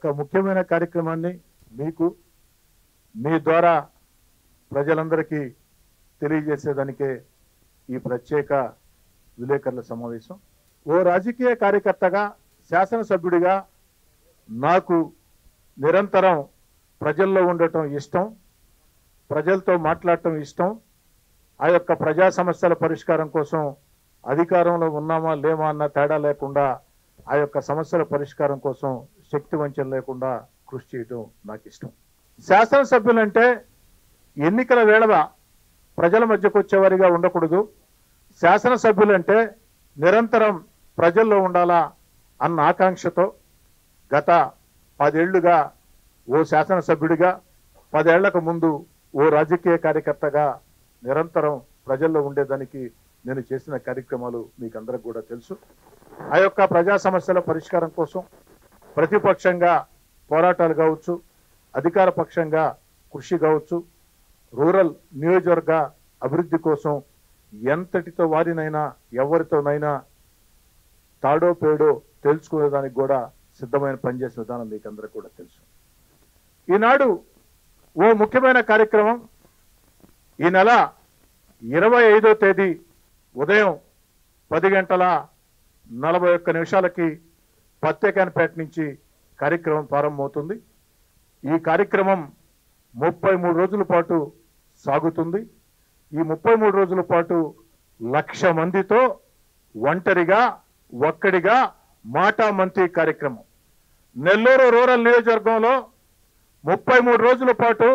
ఒక ముఖ్యమైన కార్యక్రమాన్ని మీకు మీ ద్వారా ప్రజలందరికీ తెలియజేసేదానికే ఈ ప్రత్యేక విలేకరుల సమావేశం ఓ రాజకీయ కార్యకర్తగా శాసనసభ్యుడిగా నాకు నిరంతరం ప్రజల్లో ఉండటం ఇష్టం ప్రజలతో మాట్లాడటం ఇష్టం ఆ యొక్క ప్రజా సమస్యల పరిష్కారం కోసం అధికారంలో ఉన్నామా లేమా అన్న తేడా లేకుండా ఆ యొక్క సమస్యల పరిష్కారం కోసం శక్తి వంచన లేకుండా కృషి చేయడం నాకు ఇష్టం శాసనసభ్యులంటే ఎన్నికల వేళ ప్రజల మధ్యకు వచ్చేవారిగా ఉండకూడదు శాసనసభ్యులంటే నిరంతరం ప్రజల్లో ఉండాలా అన్న ఆకాంక్షతో గత పదేళ్లుగా ఓ శాసనసభ్యుడిగా పదేళ్లకు ముందు ఓ రాజకీయ కార్యకర్తగా నిరంతరం ప్రజల్లో ఉండేదానికి నేను చేసిన కార్యక్రమాలు మీకు అందరికి కూడా తెలుసు ఆ యొక్క ప్రజా సమస్యల పరిష్కారం కోసం ప్రతిపక్షంగా పోరాటాలు కావచ్చు అధికార పక్షంగా కృషి కావచ్చు రూరల్ నియోజకవర్గ అభివృద్ధి కోసం ఎంతటితో వారినైనా ఎవరితోనైనా తాడో పేడో తెలుసుకునేదానికి కూడా సిద్ధమైన పనిచేసే విధానం మీకు అందరికి కూడా తెలుసు ఈనాడు ఓ ముఖ్యమైన కార్యక్రమం ఈ నెల ఇరవై ఐదో తేదీ ఉదయం పది గంటల నలభై ఒక్క నిమిషాలకి పత్తేకాన్పేట నుంచి కార్యక్రమం ప్రారంభమవుతుంది ఈ కార్యక్రమం ముప్పై మూడు రోజుల పాటు సాగుతుంది ఈ ముప్పై మూడు రోజుల పాటు లక్ష మందితో ఒంటరిగా ఒక్కడిగా మాటా మంత్రి కార్యక్రమం నెల్లూరు రూరల్ నియోజకవర్గంలో ముప్పై మూడు రోజుల పాటు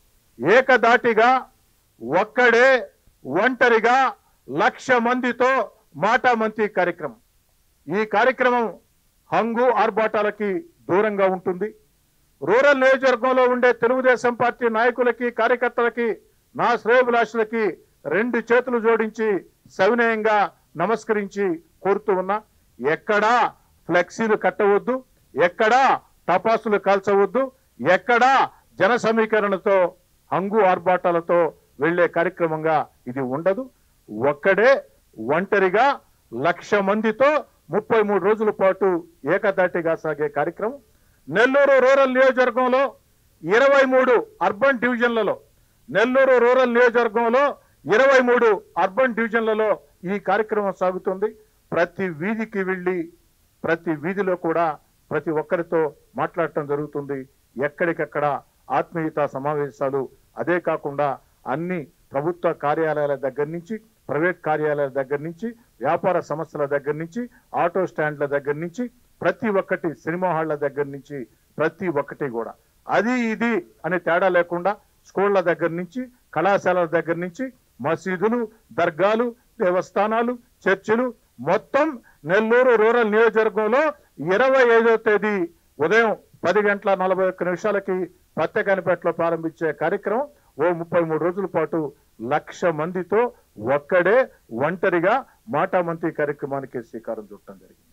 ఏకదాటిగా ఒక్కడే ఒంటరిగా లక్ష మందితో మాటా మంత్రి కార్యక్రమం ఈ కార్యక్రమం హంగు ఆర్భాటాలకి దూరంగా ఉంటుంది రూరల్ నియోజకవర్గంలో ఉండే తెలుగుదేశం పార్టీ నాయకులకి కార్యకర్తలకి నా శ్రేయభిలాషులకి రెండు చేతులు జోడించి సవినయంగా నమస్కరించి కోరుతూ ఉన్నా ఎక్కడా ఫ్లెక్సీలు కట్టవద్దు ఎక్కడా టపాసులు కాల్చవద్దు ఎక్కడా జన సమీకరణతో హంగు ఆర్భాటాలతో వెళ్లే కార్యక్రమంగా ఇది ఉండదు ఒక్కడే ఒంటరిగా లక్ష మందితో ముప్పై మూడు రోజుల పాటు ఏకదాటిగా సాగే కార్యక్రమం నెల్లూరు రూరల్ నియోజకవర్గంలో ఇరవై మూడు అర్బన్ డివిజన్లలో నెల్లూరు రూరల్ నియోజకవర్గంలో ఇరవై మూడు అర్బన్ డివిజన్లలో ఈ కార్యక్రమం సాగుతుంది ప్రతి వీధికి వెళ్ళి ప్రతి వీధిలో కూడా ప్రతి ఒక్కరితో మాట్లాడటం జరుగుతుంది ఎక్కడికక్కడ ఆత్మీయత సమావేశాలు అదే కాకుండా అన్ని ప్రభుత్వ కార్యాలయాల దగ్గర నుంచి ప్రైవేట్ కార్యాలయాల దగ్గర నుంచి వ్యాపార సంస్థల దగ్గర నుంచి ఆటో స్టాండ్ల దగ్గర నుంచి ప్రతి ఒక్కటి సినిమా హాళ్ల దగ్గర నుంచి ప్రతి ఒక్కటి కూడా అది ఇది అనే తేడా లేకుండా స్కూళ్ల దగ్గర నుంచి కళాశాలల దగ్గర నుంచి మసీదులు దర్గాలు దేవస్థానాలు చర్చిలు మొత్తం నెల్లూరు రూరల్ నియోజకవర్గంలో ఇరవై ఐదో తేదీ ఉదయం పది గంటల నలభై ఒక్క నిమిషాలకి పత్తెకానిపేటలో ప్రారంభించే కార్యక్రమం ఓ ముప్పై మూడు రోజుల పాటు లక్ష మందితో ఒక్కడే ఒంటరిగా మాటా మంత్రి కార్యక్రమానికి శ్రీకారం చుట్టడం జరిగింది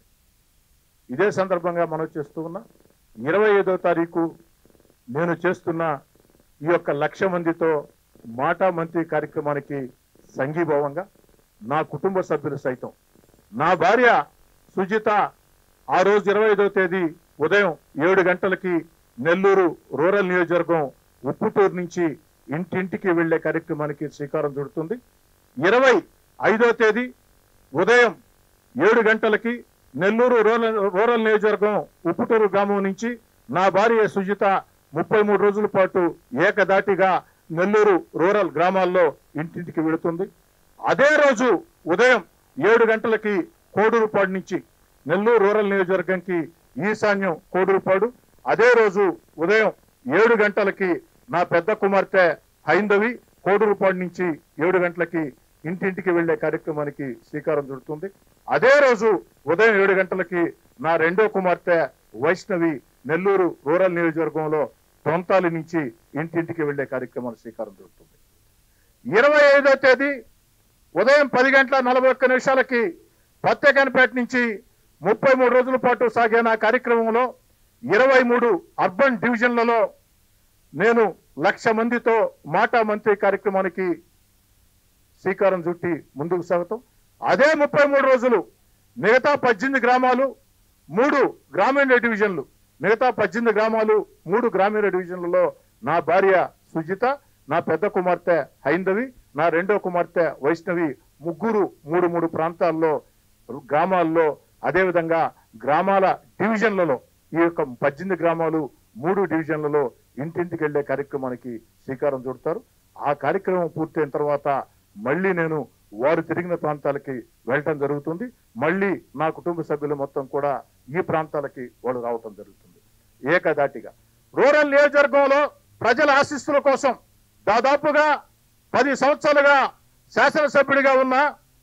ఇదే సందర్భంగా మనం చేస్తూ ఉన్న ఇరవై ఐదో తారీఖు నేను చేస్తున్న ఈ యొక్క లక్ష మందితో మాటా మంత్రి కార్యక్రమానికి సంఘీభావంగా నా కుటుంబ సభ్యులు సైతం నా భార్య సుజిత ఆ రోజు ఇరవై ఐదవ తేదీ ఉదయం ఏడు గంటలకి నెల్లూరు రూరల్ నియోజకవర్గం ఉప్పుటూరు నుంచి ఇంటింటికి వెళ్లే కార్యక్రమానికి శ్రీకారం చుడుతుంది ఇరవై ఐదో తేదీ ఉదయం ఏడు గంటలకి నెల్లూరు రూరల్ రూరల్ నియోజకవర్గం ఉప్పుటూరు గ్రామం నుంచి నా భార్య సుజిత ముప్పై మూడు రోజుల పాటు ఏకదాటిగా నెల్లూరు రూరల్ గ్రామాల్లో ఇంటింటికి వెళుతుంది అదే రోజు ఉదయం ఏడు గంటలకి కోడూరుపాడు నుంచి నెల్లూరు రూరల్ నియోజకవర్గంకి ఈశాన్యం కోడూరుపాడు అదే రోజు ఉదయం ఏడు గంటలకి నా పెద్ద కుమార్తె హైందవి కోడూరుపాడు నుంచి ఏడు గంటలకి ఇంటింటికి వెళ్లే కార్యక్రమానికి శ్రీకారం చుడుతుంది అదే రోజు ఉదయం ఏడు గంటలకి నా రెండో కుమార్తె వైష్ణవి నెల్లూరు రూరల్ నియోజకవర్గంలో తొంతాలి నుంచి ఇంటింటికి వెళ్లే కార్యక్రమానికి శ్రీకారం చుడుతుంది ఇరవై ఐదో తేదీ ఉదయం పది గంటల నలభై ఒక్క నిమిషాలకి పత్తెకానిపేట నుంచి ముప్పై మూడు రోజుల పాటు సాగే నా కార్యక్రమంలో ఇరవై మూడు అర్బన్ డివిజన్లలో నేను లక్ష మందితో మాటా మంత్రి కార్యక్రమానికి శ్రీకారం చుట్టి ముందుకు సాగుతాం అదే ముప్పై మూడు రోజులు మిగతా పద్దెనిమిది గ్రామాలు మూడు గ్రామీణ డివిజన్లు మిగతా పద్దెనిమిది గ్రామాలు మూడు గ్రామీణ డివిజన్లలో నా భార్య సుజిత నా పెద్ద కుమార్తె హైందవి నా రెండో కుమార్తె వైష్ణవి ముగ్గురు మూడు మూడు ప్రాంతాల్లో గ్రామాల్లో అదేవిధంగా గ్రామాల డివిజన్లలో ఈ యొక్క పద్దెనిమిది గ్రామాలు మూడు డివిజన్లలో ఇంటింటికి వెళ్లే కార్యక్రమానికి శ్రీకారం చుడతారు ఆ కార్యక్రమం పూర్తయిన తర్వాత మళ్ళీ నేను వారు తిరిగిన ప్రాంతాలకి వెళ్ళటం జరుగుతుంది మళ్ళీ నా కుటుంబ సభ్యులు మొత్తం కూడా ఈ ప్రాంతాలకి వాళ్ళు రావటం జరుగుతుంది ఏకదాటిగా రూరల్ నియోజకవర్గంలో ప్రజల ఆశీస్సుల కోసం దాదాపుగా పది సంవత్సరాలుగా శాసనసభ్యుడిగా ఉన్న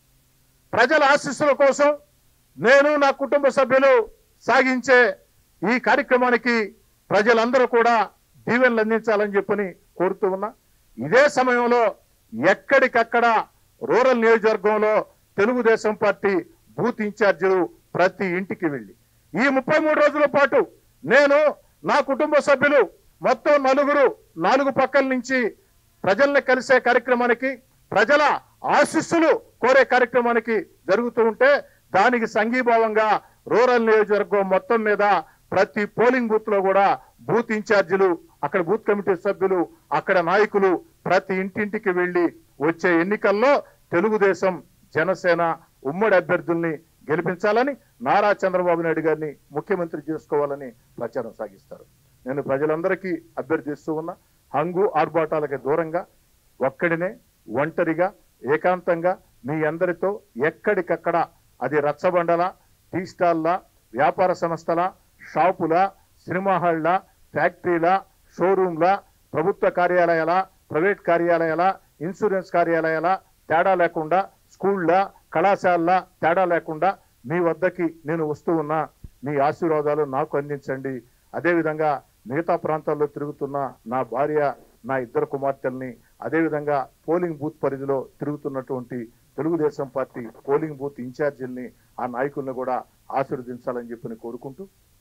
ప్రజల ఆశీస్సుల కోసం నేను నా కుటుంబ సభ్యులు సాగించే ఈ కార్యక్రమానికి ప్రజలందరూ కూడా దీవెనలు అందించాలని చెప్పని కోరుతూ ఉన్నా ఇదే సమయంలో ఎక్కడికక్కడ రూరల్ నియోజకవర్గంలో తెలుగుదేశం పార్టీ బూత్ ఇన్ఛార్జీలు ప్రతి ఇంటికి వెళ్ళి ఈ ముప్పై మూడు రోజుల పాటు నేను నా కుటుంబ సభ్యులు మొత్తం నలుగురు నాలుగు పక్కల నుంచి ప్రజల్ని కలిసే కార్యక్రమానికి ప్రజల ఆశీస్సులు కోరే కార్యక్రమానికి జరుగుతూ ఉంటే దానికి సంఘీభావంగా రూరల్ నియోజకవర్గం మొత్తం మీద ప్రతి పోలింగ్ బూత్ లో కూడా బూత్ ఇన్ఛార్జీలు అక్కడ బూత్ కమిటీ సభ్యులు అక్కడ నాయకులు ప్రతి ఇంటింటికి వెళ్లి వచ్చే ఎన్నికల్లో తెలుగుదేశం జనసేన ఉమ్మడి అభ్యర్థుల్ని గెలిపించాలని నారా చంద్రబాబు నాయుడు గారిని ముఖ్యమంత్రి చేసుకోవాలని ప్రచారం సాగిస్తారు నేను ప్రజలందరికీ అభ్యర్థిస్తూ ఉన్నా హంగు ఆర్భాటాలకి దూరంగా ఒక్కడినే ఒంటరిగా ఏకాంతంగా మీ అందరితో ఎక్కడికక్కడ అది రచ్చబండల టీ స్టాల్ల వ్యాపార సంస్థల షాపుల సినిమా హాళ్ల ఫ్యాక్టరీల షోరూంల ప్రభుత్వ కార్యాలయాల ప్రైవేట్ కార్యాలయాల ఇన్సూరెన్స్ కార్యాలయాల తేడా లేకుండా స్కూళ్ళ కళాశాలల తేడా లేకుండా మీ వద్దకి నేను వస్తూ ఉన్నా మీ ఆశీర్వాదాలు నాకు అందించండి అదేవిధంగా మిగతా ప్రాంతాల్లో తిరుగుతున్న నా భార్య నా ఇద్దరు కుమార్తెల్ని అదేవిధంగా పోలింగ్ బూత్ పరిధిలో తిరుగుతున్నటువంటి తెలుగుదేశం పార్టీ పోలింగ్ బూత్ ఇన్ఛార్జీల్ని ఆ నాయకుల్ని కూడా ఆశీర్వదించాలని చెప్పి నేను కోరుకుంటూ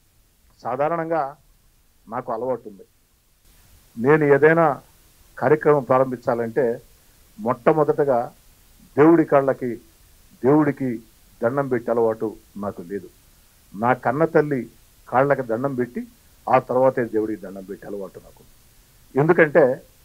సాధారణంగా నాకు అలవాటు ఉంది నేను ఏదైనా కార్యక్రమం ప్రారంభించాలంటే మొట్టమొదటగా దేవుడి కాళ్ళకి దేవుడికి దండం పెట్టి అలవాటు నాకు లేదు నా కన్న తల్లి కాళ్ళకి దండం పెట్టి ఆ తర్వాతే దేవుడికి దండం పెట్టి అలవాటు నాకు ఎందుకంటే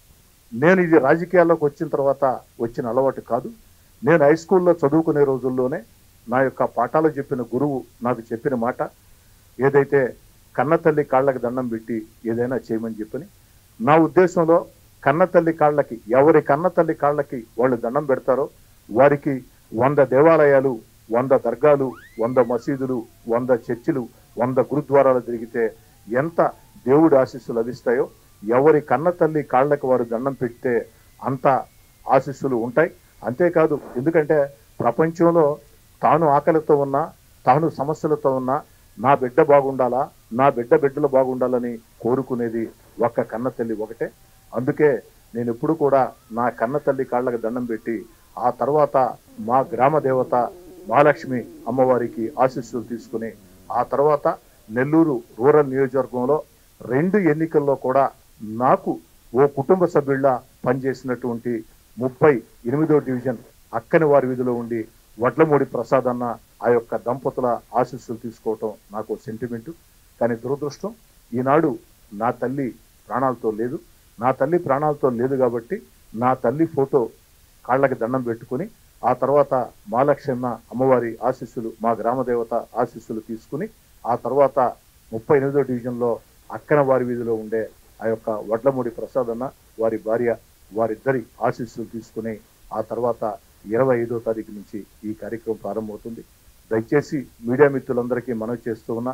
నేను ఇది రాజకీయాల్లోకి వచ్చిన తర్వాత వచ్చిన అలవాటు కాదు నేను హై స్కూల్లో చదువుకునే రోజుల్లోనే నా యొక్క పాఠాలు చెప్పిన గురువు నాకు చెప్పిన మాట ఏదైతే కన్న తల్లి కాళ్ళకి దండం పెట్టి ఏదైనా చేయమని చెప్పని నా ఉద్దేశంలో కన్న తల్లి కాళ్ళకి ఎవరి కన్న తల్లి కాళ్ళకి వాళ్ళు దండం పెడతారో వారికి వంద దేవాలయాలు వంద దర్గాలు వంద మసీదులు వంద చర్చిలు వంద గురుద్వారాలు తిరిగితే ఎంత దేవుడి ఆశీస్సులు లభిస్తాయో ఎవరి కన్న తల్లి కాళ్ళకి వారు దండం పెడితే అంత ఆశీస్సులు ఉంటాయి అంతేకాదు ఎందుకంటే ప్రపంచంలో తాను ఆకలితో ఉన్నా తాను సమస్యలతో ఉన్నా నా బిడ్డ బాగుండాలా నా బిడ్డ బిడ్డలు బాగుండాలని కోరుకునేది ఒక్క కన్న తల్లి ఒకటే అందుకే నేను ఎప్పుడు కూడా నా కన్న తల్లి కాళ్ళకి దండం పెట్టి ఆ తర్వాత మా గ్రామ దేవత మహాలక్ష్మి అమ్మవారికి ఆశీస్సులు తీసుకుని ఆ తర్వాత నెల్లూరు రూరల్ నియోజకవర్గంలో రెండు ఎన్నికల్లో కూడా నాకు ఓ కుటుంబ సభ్యుళ్ళ పనిచేసినటువంటి ముప్పై ఎనిమిదో డివిజన్ అక్కని వారి వీధిలో ఉండి వడ్లమూడి ప్రసాద్ అన్న ఆ యొక్క దంపతుల ఆశీస్సులు తీసుకోవటం నాకు సెంటిమెంటు కానీ దురదృష్టం ఈనాడు నా తల్లి ప్రాణాలతో లేదు నా తల్లి ప్రాణాలతో లేదు కాబట్టి నా తల్లి ఫోటో కాళ్ళకి దండం పెట్టుకుని ఆ తర్వాత మహాలక్ష్మణ అమ్మవారి ఆశీస్సులు మా గ్రామ దేవత ఆశీస్సులు తీసుకుని ఆ తర్వాత ముప్పై ఎనిమిదో డివిజన్లో అక్కన వారి వీధిలో ఉండే ఆ యొక్క వడ్లమూడి ప్రసాద్ అన్న వారి భార్య వారిద్దరి ఆశీస్సులు తీసుకుని ఆ తర్వాత ఇరవై ఐదో తారీఖు నుంచి ఈ కార్యక్రమం ప్రారంభమవుతుంది దయచేసి మీడియా మిత్రులందరికీ మనవి చేస్తూ ఉన్నా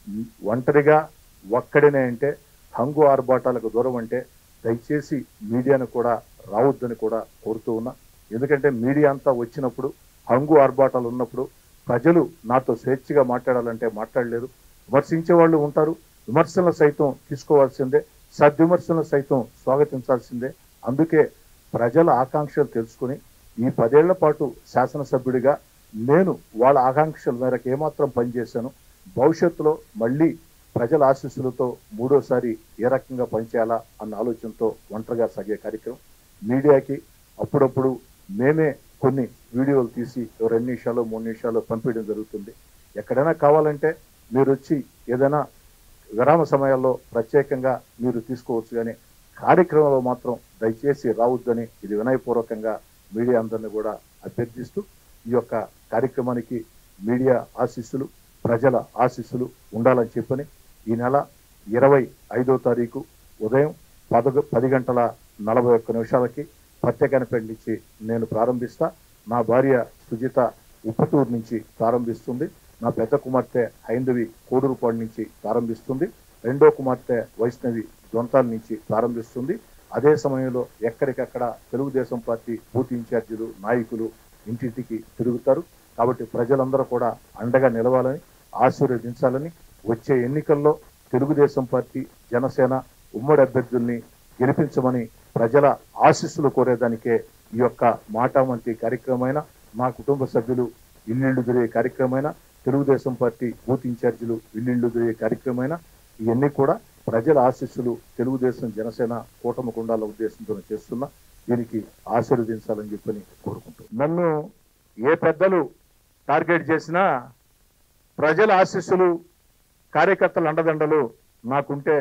ఒంటరిగా ఒక్కడినే అంటే హంగు ఆర్భాటాలకు దూరం అంటే దయచేసి మీడియాను కూడా రావద్దని కూడా కోరుతూ ఉన్నా ఎందుకంటే మీడియా అంతా వచ్చినప్పుడు హంగు ఆర్భాటాలు ఉన్నప్పుడు ప్రజలు నాతో స్వేచ్ఛగా మాట్లాడాలంటే మాట్లాడలేరు విమర్శించే వాళ్ళు ఉంటారు విమర్శలను సైతం తీసుకోవాల్సిందే సద్విమర్శలను సైతం స్వాగతించాల్సిందే అందుకే ప్రజల ఆకాంక్షలు తెలుసుకుని ఈ పదేళ్ల పాటు శాసనసభ్యుడిగా నేను వాళ్ళ ఆకాంక్షల మేరకు ఏమాత్రం పనిచేశాను భవిష్యత్తులో మళ్ళీ ప్రజల ఆశీస్సులతో మూడోసారి ఏ రకంగా పనిచేయాలా అన్న ఆలోచనతో ఒంటరిగా సాగే కార్యక్రమం మీడియాకి అప్పుడప్పుడు మేమే కొన్ని వీడియోలు తీసి ఓ రెండు నిమిషాలు మూడు నిమిషాలు పంపించడం జరుగుతుంది ఎక్కడైనా కావాలంటే మీరు వచ్చి ఏదైనా విరామ సమయాల్లో ప్రత్యేకంగా మీరు తీసుకోవచ్చు కానీ కార్యక్రమంలో మాత్రం దయచేసి రావద్దని ఇది వినయపూర్వకంగా మీడియా అందరిని కూడా అభ్యర్థిస్తూ ఈ యొక్క కార్యక్రమానికి మీడియా ఆశీస్సులు ప్రజల ఆశీస్సులు ఉండాలని చెప్పని ఈ నెల ఇరవై ఐదో తారీఖు ఉదయం పద పది గంటల నలభై ఒక్క నిమిషాలకి పత్రికనపేట నుంచి నేను ప్రారంభిస్తా నా భార్య సుజిత ఉప్పటూరు నుంచి ప్రారంభిస్తుంది నా పెద్ద కుమార్తె హైందవి కోడూరుపాడు నుంచి ప్రారంభిస్తుంది రెండో కుమార్తె వైష్ణవి దొంతాల నుంచి ప్రారంభిస్తుంది అదే సమయంలో ఎక్కడికక్కడ తెలుగుదేశం పార్టీ బూత్ ఇన్ఛార్జీలు నాయకులు ఇంటింటికి తిరుగుతారు కాబట్టి ప్రజలందరూ కూడా అండగా నిలవాలని ఆశీర్వదించాలని వచ్చే ఎన్నికల్లో తెలుగుదేశం పార్టీ జనసేన ఉమ్మడి అభ్యర్థుల్ని గెలిపించమని ప్రజల ఆశీస్సులు కోరేదానికే ఈ యొక్క మాటామంతి కార్యక్రమమైన మా కుటుంబ సభ్యులు ఇల్లిళ్ళు తిరిగే కార్యక్రమమైన తెలుగుదేశం పార్టీ బూత్ ఇన్ఛార్జీలు ఇల్లిళ్ళు తిరిగే కార్యక్రమమైన ఇవన్నీ కూడా ప్రజల ఆశీస్సులు తెలుగుదేశం జనసేన కూటమి కుండాల ఉద్దేశంతో చేస్తున్నా దీనికి ఆశీర్వదించాలని చెప్పని కోరుకుంటున్నాను నన్ను ఏ పెద్దలు టార్గెట్ చేసినా ప్రజల ఆశీస్సులు కార్యకర్తల అండదండలు నాకుంటే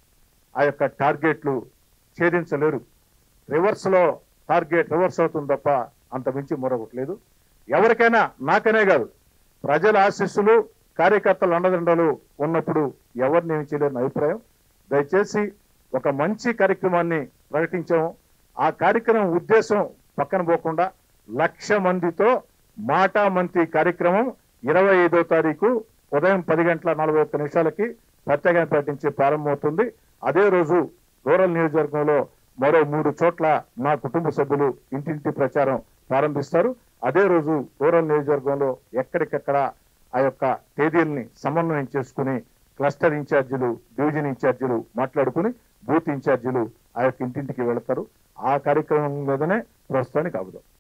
ఆ యొక్క టార్గెట్లు ఛేదించలేరు రివర్స్లో టార్గెట్ రివర్స్ అవుతుంది తప్ప అంత మించి మరొకటి లేదు ఎవరికైనా నాకనే కాదు ప్రజల ఆశీస్సులు కార్యకర్తల అండదండలు ఉన్నప్పుడు ఎవరిని ఏమి చేయలేని అభిప్రాయం దయచేసి ఒక మంచి కార్యక్రమాన్ని ప్రకటించాము ఆ కార్యక్రమం ఉద్దేశం పక్కన పోకుండా లక్ష మందితో మాటా మంతి కార్యక్రమం ఇరవై ఐదో తారీఖు ఉదయం పది గంటల నలభై ఒక్క నిమిషాలకి ప్రత్యేకంగా ప్రకటించి ప్రారంభమవుతుంది అదే రోజు రూరల్ నియోజకవర్గంలో మరో మూడు చోట్ల మా కుటుంబ సభ్యులు ఇంటింటి ప్రచారం ప్రారంభిస్తారు అదే రోజు రూరల్ నియోజకవర్గంలో ఎక్కడికక్కడ ఆ యొక్క తేదీల్ని సమన్వయం చేసుకుని క్లస్టర్ ఇన్ఛార్జీలు డివిజన్ ఇన్ఛార్జీలు మాట్లాడుకుని బూత్ ఇన్ఛార్జీలు ఆ యొక్క ఇంటింటికి వెళతారు ఆ కార్యక్రమం మీదనే ప్రస్తుతానికి ఆగుదాం